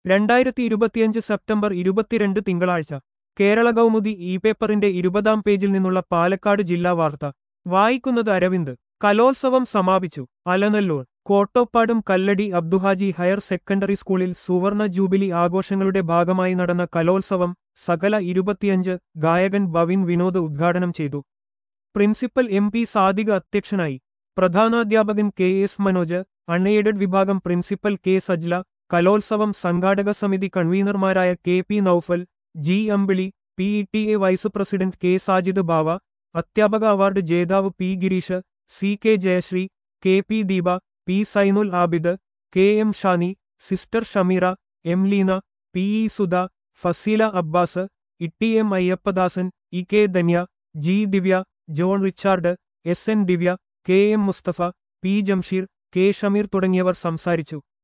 രണ്ടായിരത്തി ഇരുപത്തിയഞ്ച് സെപ്റ്റംബർ ഇരുപത്തിരണ്ട് തിങ്കളാഴ്ച കേരള കൗമുദി ഇ പേപ്പറിന്റെ ഇരുപതാം പേജിൽ നിന്നുള്ള പാലക്കാട് ജില്ലാ വാർത്ത വായിക്കുന്നത് അരവിന്ദ് കലോത്സവം സമാപിച്ചു അലനല്ലൂർ കോട്ടോപ്പാടും കല്ലടി അബ്ദുഹാജി ഹയർ സെക്കൻഡറി സ്കൂളിൽ സുവർണ ജൂബിലി ആഘോഷങ്ങളുടെ ഭാഗമായി നടന്ന കലോത്സവം സകല ഇരുപത്തിയഞ്ച് ഗായകൻ ബവിൻ വിനോദ് ഉദ്ഘാടനം ചെയ്തു പ്രിൻസിപ്പൽ എം പി സാദിക അധ്യക്ഷനായി പ്രധാനാധ്യാപകൻ കെ എസ് മനോജ് അൺഎയ്ഡഡ് വിഭാഗം പ്രിൻസിപ്പൽ കെ സജ്ല കലോത്സവം സംഘാടക സമിതി കൺവീനർമാരായ K P Noufal G Ambili P E T A vice president K Sajid Bava അധ്യാപക അവാർഡ് ജേതാവ് P Girish C K Jayasree K P Deepa P Zainul Abid K M Shani sister Shameera M Leena P E Sudha Fazeela Abbas ഇട്ടി M Ayyappadasan E K Dhanya G Divya John Richard S N ദിവ്യ K M Mustafa P Jamsheer K Shameer തുടങ്ങിയവർ സംസാരിച്ചു